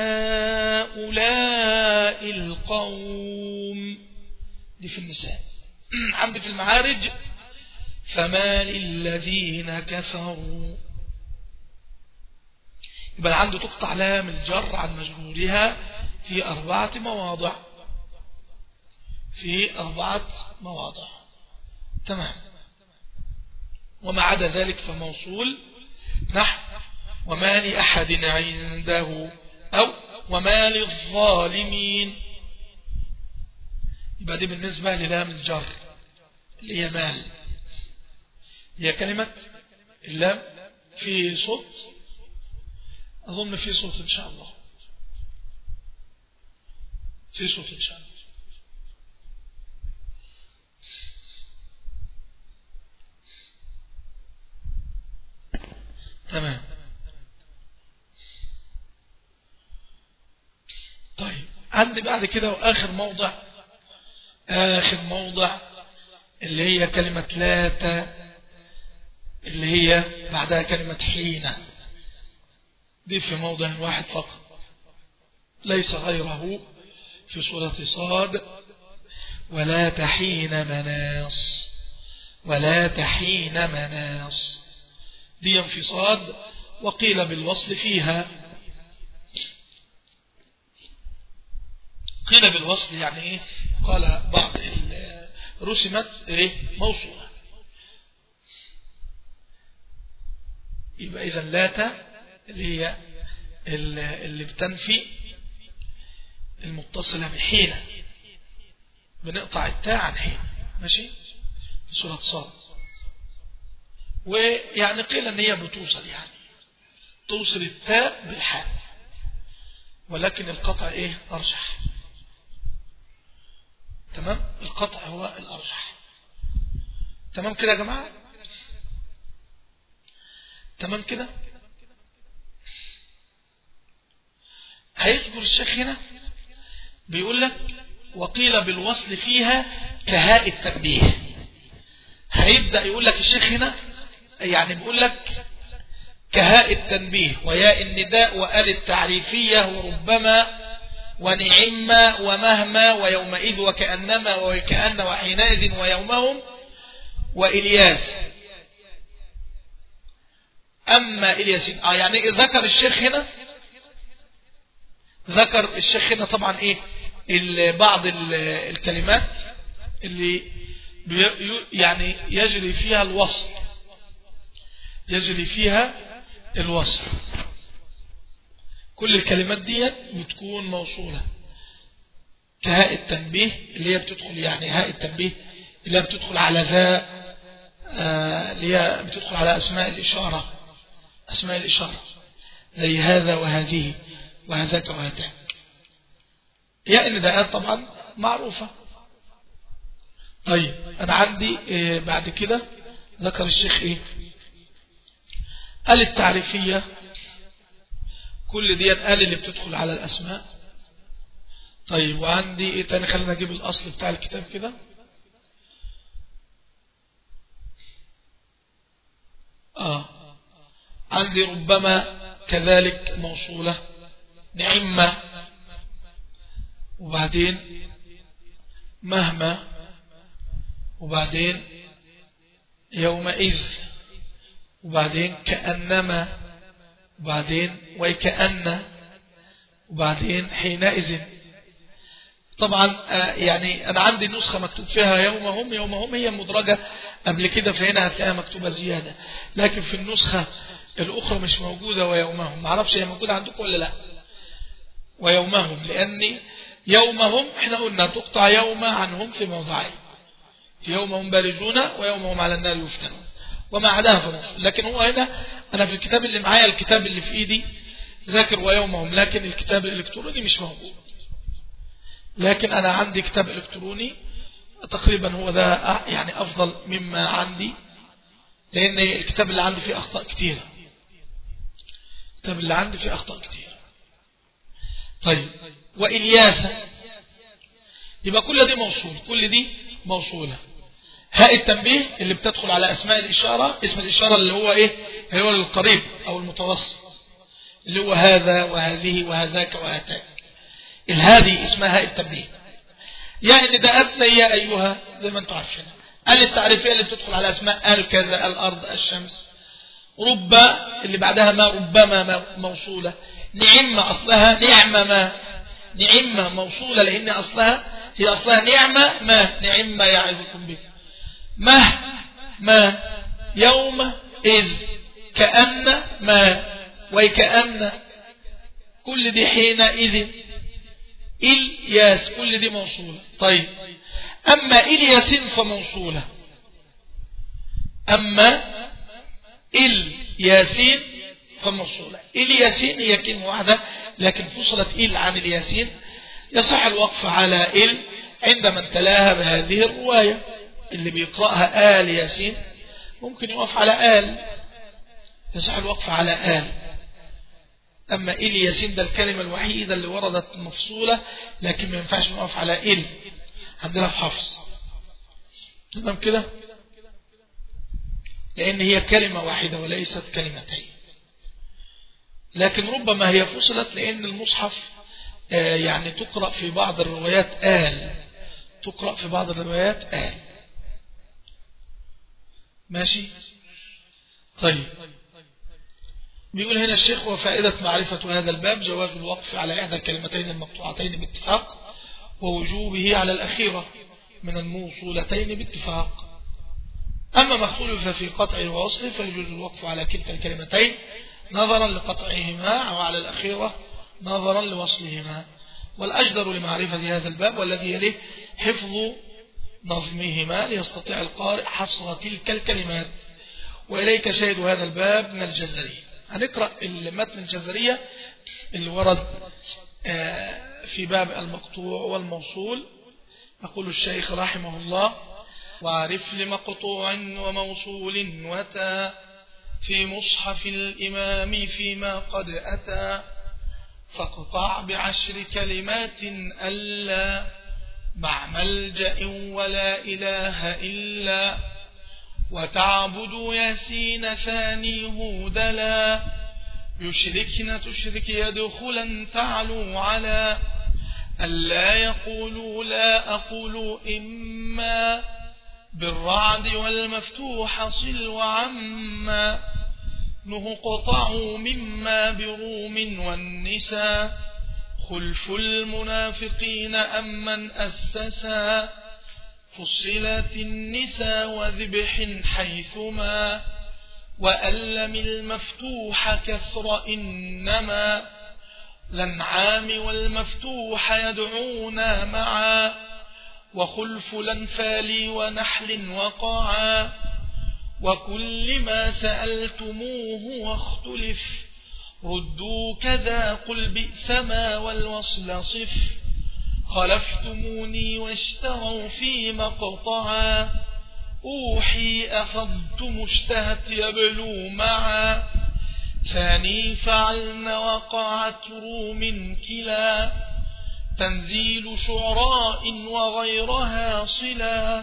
لهؤلاء القوم دي في النساء عندي في المعارج فما للذين كفروا يبقى عنده تقطع لام الجر عن مجرورها في أربعة مواضع في أربعة مواضع تمام وما عدا ذلك فموصول نحو وما لأحد عنده أو وما للظالمين يبقى دي بالنسبة للام الجر اللي هي مال هي كلمة اللام في صوت أظن في صوت إن شاء الله في صوت إن شاء الله تمام طيب عندي بعد كده وآخر موضع آخر موضع اللي هي كلمة لاتا اللي هي بعدها كلمة حين دي في موضع واحد فقط ليس غيره في سورة صاد ولا تحين مناص ولا تحين مناص دي في صاد وقيل بالوصل فيها قيل بالوصل يعني ايه قال بعض رسمت ايه موصولة يبقى اذا لاتا اللي هي اللي بتنفي المتصلة بحين بنقطع التاء عن حين ماشي في سورة صاد ويعني قيل ان هي بتوصل يعني توصل التاء بالحاء ولكن القطع ايه ارجح تمام القطع هو الارجح تمام كده يا جماعة تمام كده هيذكر الشيخ هنا بيقول لك وقيل بالوصل فيها كهاء التنبيه هيبدأ يقول لك الشيخ هنا يعني بيقول لك كهاء التنبيه وياء النداء وآل التعريفية وربما ونعم ومهما ويومئذ وكأنما وكأن وحينئذ ويومهم وإلياس أما إلياس آه يعني ذكر الشيخ هنا ذكر الشيخ هنا طبعا إيه بعض الكلمات اللي يعني يجري فيها الوصل يجري فيها الوصل كل الكلمات دي بتكون موصولة كهاء التنبيه اللي هي بتدخل يعني هاء التنبيه اللي هي بتدخل على ذا آه، اللي هي بتدخل على أسماء الإشارة أسماء الإشارة زي هذا وهذه وهذاك وهذاك يا النداءات طبعا معروفة طيب أنا عندي إيه بعد كده ذكر الشيخ إيه قال التعريفية كل دي قال اللي بتدخل على الأسماء طيب وعندي إيه تاني خلينا أجيب الأصل بتاع الكتاب كده آه عندي ربما كذلك موصولة نعمة وبعدين مهما وبعدين يومئذ وبعدين كأنما وبعدين وكأن وبعدين حينئذ طبعا آه، يعني أنا عندي نسخة مكتوب فيها يومهم يومهم هي مدرجة قبل كده فهنا هتلاقيها مكتوبة زيادة لكن في النسخة الأخرى مش موجودة ويومهم معرفش هي موجودة عندكم ولا لا ويومهم لأن يومهم احنا قلنا تقطع يوم عنهم في موضعين في يوم هم بارزون ويوم هم على النار يفتنون وما عداها فنص لكن هو هنا أنا في الكتاب اللي معايا الكتاب اللي في إيدي ذاكر ويومهم لكن الكتاب الإلكتروني مش موجود لكن أنا عندي كتاب إلكتروني تقريبا هو ده يعني أفضل مما عندي لأن الكتاب اللي عندي فيه أخطاء كثيرة الكتاب اللي عندي فيه أخطاء كثيرة طيب وإلياسة يبقى كل دي موصول كل دي موصولة هاء التنبيه اللي بتدخل على أسماء الإشارة اسم الإشارة اللي هو إيه اللي هو القريب أو المتوسط اللي هو هذا وهذه وهذاك وهاتاك الهادي اسمها هاء التنبيه يا النداءات زي يا أيها زي ما انتم عارفين ال التعريفية اللي بتدخل على أسماء الكذا الأرض الشمس رب اللي بعدها ما ربما موصولة نعمة أصلها نعمة ما نعمة موصولة لأن أصلها هي أصلها نعمة ما نعمة يعظكم به ما ما يوم إذ كأن ما وكأن كل دي حينئذ إلياس كل دي موصولة طيب أما إلياسين فموصولة أما الياسين فموصولة الياسين هي كلمة واحدة لكن فصلت إل عن الياسين يصح الوقف على إل عندما انتلاها بهذه الرواية اللي بيقرأها آل ياسين ممكن يوقف على آل يصح الوقف على آل أما إل ياسين ده الكلمة الوحيدة اللي وردت مفصولة لكن ما ينفعش نقف على إل عندنا في حفص تمام كده لأن هي كلمة واحدة وليست كلمتين لكن ربما هي فصلت لأن المصحف آه، يعني تقرأ في بعض الروايات آل تقرأ في بعض الروايات آل ماشي طيب بيقول هنا الشيخ وفائدة معرفة هذا الباب جواز الوقف على إحدى الكلمتين المقطوعتين باتفاق ووجوبه على الأخيرة من الموصولتين باتفاق أما ما اختلف في قطع ووصله فيجوز الوقف على كلتا الكلمتين نظرا لقطعهما أو على الأخيرة نظرا لوصلهما والأجدر لمعرفة هذا الباب والذي يليه حفظ نظمهما ليستطيع القارئ حصر تلك الكلمات وإليك شاهد هذا الباب من الجزري هنقرأ المتن الجزرية اللي ورد آه، في باب المقطوع والموصول يقول الشيخ رحمه الله وعرف لمقطوع وموصول وتا في مصحف الإمام فيما قد أتى فاقطع بعشر كلمات ألا مع ملجأ ولا إله إلا وتعبد ياسين ثاني هودلا يشركن تشرك يدخلا تعلو على ألا يقولوا لا أقول إما بالرعد والمفتوح صل وعما نهقطعوا مما بروم والنساء خلف المنافقين أم من أسسا فصلت النساء وذبح حيثما وألم المفتوح كسر إنما الأنعام والمفتوح يدعونا معا وخلف الأنفال ونحل وقعا وكل ما سألتموه واختلف ردوا كذا قل بئس ما والوصل صف خلفتموني واشتروا في مقطعا أوحي أخذتم اشتهت يبلو معا ثاني فعلن وقعت روم كلا تنزيل شعراء وغيرها صلا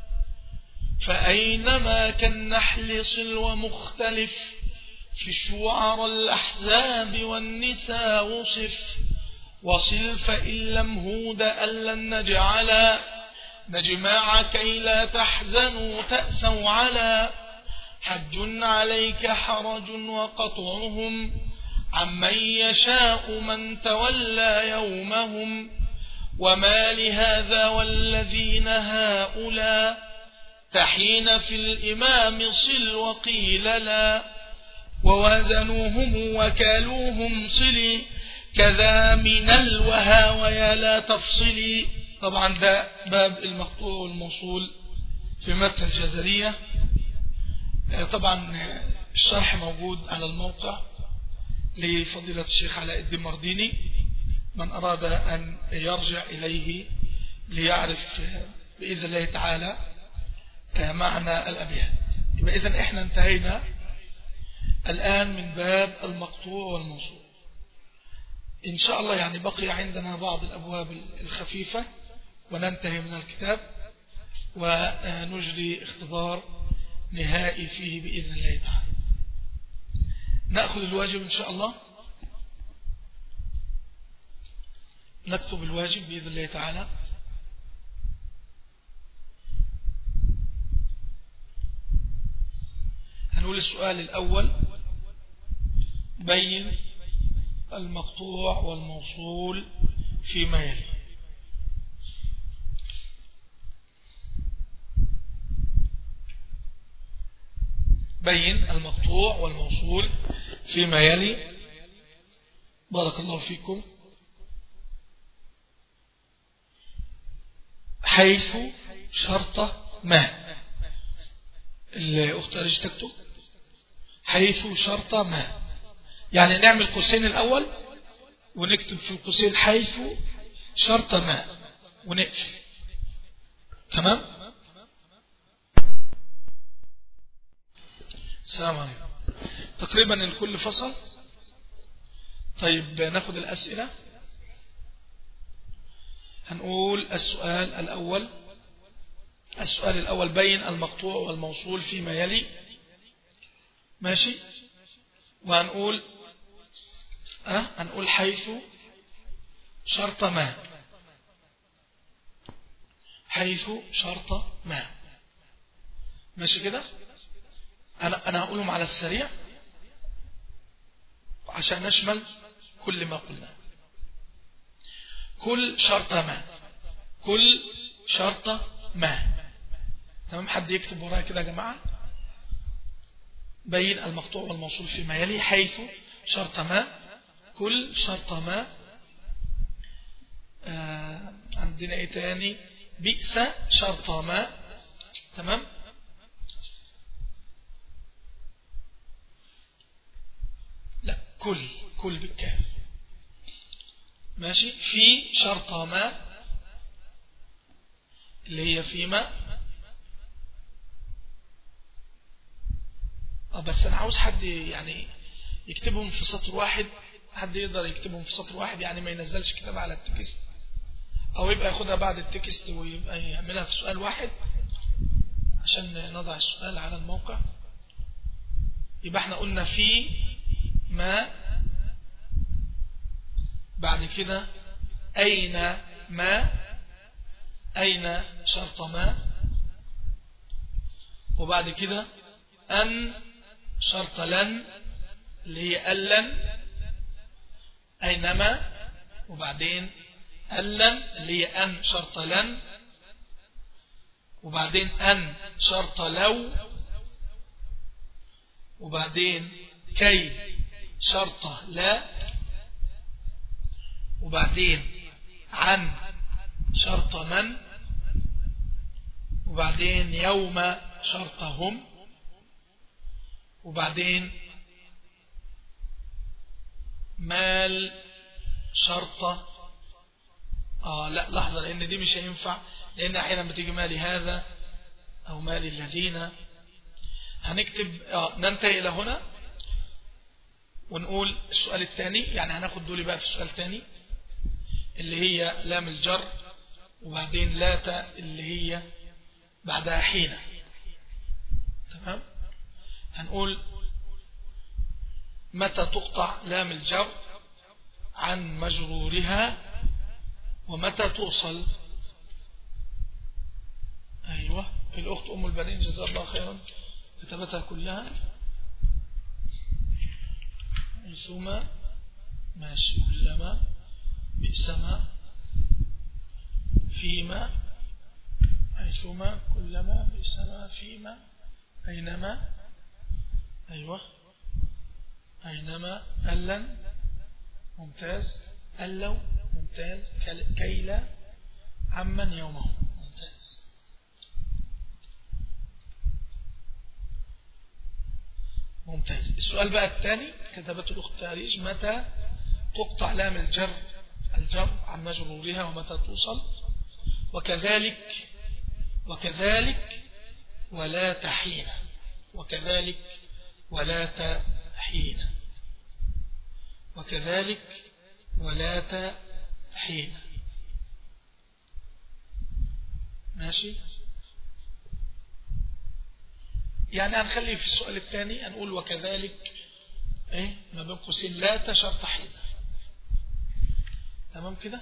فأينما كالنحل صل ومختلف في الشعر الأحزاب والنساء وصف وصل فإن لم هود أن نجعلا نجمع كي لا تحزنوا تأسوا على حج عليك حرج وقطعهم عمن يشاء من تولى يومهم وما لهذا والذين هؤلاء تحين في الإمام صل وقيل لا ووازنوهم وكالوهم صلي كذا من الوها ويا لا تفصلي طبعا ده باب المقطوع والموصول في متن الجزرية طبعا الشرح موجود على الموقع لفضيلة الشيخ علاء الدين مرديني من أراد أن يرجع إليه ليعرف بإذن الله تعالى معنى الأبيات يبقى إذن إحنا انتهينا الآن من باب المقطوع والموصول إن شاء الله يعني بقي عندنا بعض الأبواب الخفيفة وننتهي من الكتاب ونجري اختبار نهائي فيه بإذن الله تعالى نأخذ الواجب إن شاء الله نكتب الواجب بإذن الله تعالى هنقول السؤال الأول بين المقطوع والموصول فيما يلي بين المقطوع والموصول فيما يلي بارك الله فيكم حيث شرط ما الأخت أريج تكتب حيث شرط ما يعني نعمل قوسين الأول ونكتب في القوسين حيث شرط ما ونقفل تمام السلام عليكم تقريبا الكل فصل طيب ناخد الأسئلة هنقول السؤال الأول السؤال الأول بين المقطوع والموصول فيما يلي ماشي وهنقول أه؟ هنقول حيث شرط ما حيث شرط ما ماشي كده أنا, أنا هقولهم على السريع عشان نشمل كل ما قلنا كل شرط ما كل شرط ما تمام حد يكتب ورايا كده يا جماعة بين المقطوع والموصول فيما يلي حيث شرط ما كل شرط ما آه عندنا ايه تاني بئس شرط ما تمام لا كل كل بالكاف ماشي في شرط ما اللي هي فيما اه بس انا عاوز حد يعني يكتبهم في سطر واحد حد يقدر يكتبهم في سطر واحد يعني ما ينزلش كتاب على التكست او يبقى ياخدها بعد التكست ويبقى يعملها في سؤال واحد عشان نضع السؤال على الموقع يبقى احنا قلنا في ما بعد كده أين ما أين شرط ما وبعد كده أن شرط لن اللي هي ألن أينما وبعدين ألن اللي هي أن شرط لن وبعدين أن شرط لو وبعدين كي شرط لا وبعدين عن شرط من وبعدين يوم شرطهم وبعدين مال شرطة آه لا لحظة لأن دي مش هينفع لأن أحيانا بتيجي مالي هذا أو مالي الذين هنكتب آه ننتهي إلى هنا ونقول السؤال الثاني يعني هناخد دولي بقى في السؤال الثاني اللي هي لام الجر وبعدين لاتا اللي هي بعدها حين تمام هنقول متى تقطع لام الجر عن مجرورها ومتى توصل أيوة الأخت أم البنين جزاء الله خيرا كتبتها كلها ثم ماشي كلما بئسما فيما حيثما كلما بئسما فيما أينما أيوة أينما ألن ممتاز ألو ممتاز كيلا عمن يومه ممتاز ممتاز السؤال بقى الثاني كتبته الأخت تاريج متى تقطع لام الجر الجر عن مجرورها ومتى توصل وكذلك وكذلك ولا تحين وكذلك ولا تحين وكذلك ولا تحين ماشي يعني هنخلي في السؤال الثاني هنقول وكذلك ايه ما بين قوسين لا تشرط حين تمام كده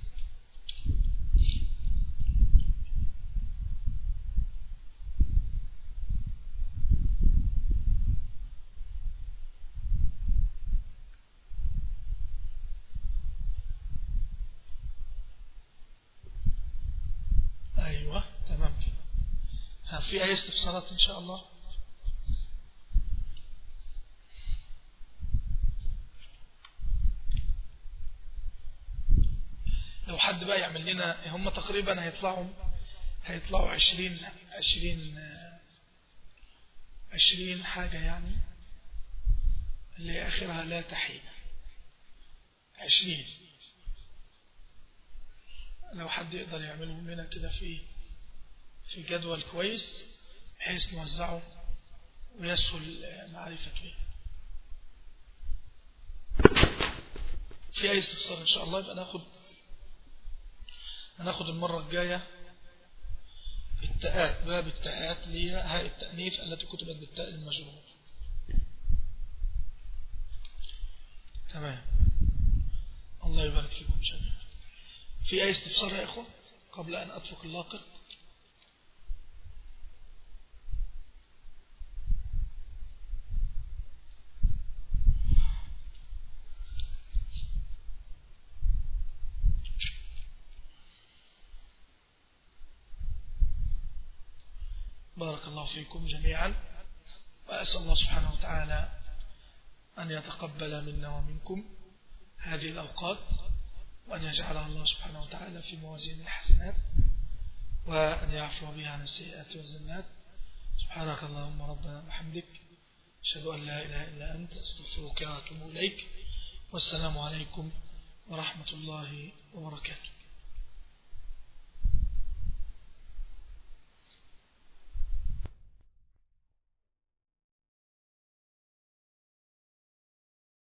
أيوة تمام كده ها في أي استفسارات إن شاء الله لو حد بقى يعمل لنا هم تقريبا هيطلعوا هيطلعوا عشرين عشرين عشرين حاجة يعني اللي آخرها لا تحين عشرين لو حد يقدر يعملهم لنا كده في في جدول كويس بحيث نوزعه ويسهل معرفة به في أي استفسار إن شاء الله يبقى ناخد هناخد المرة الجاية التاءات باب التاءات اللي هي هاء التأنيث التي كتبت بالتاء المجرور تمام الله يبارك فيكم جميعا في أي استفسار يا إخوة قبل أن أترك اللاقط بارك الله فيكم جميعا وأسأل الله سبحانه وتعالى أن يتقبل منا ومنكم هذه الأوقات وأن يجعلها الله سبحانه وتعالى في موازين الحسنات وأن يعفو بها عن السيئات والزنات سبحانك اللهم ربنا وحمدك أشهد أن لا إله إلا أنت أستغفرك وأتوب إليك والسلام عليكم ورحمة الله وبركاته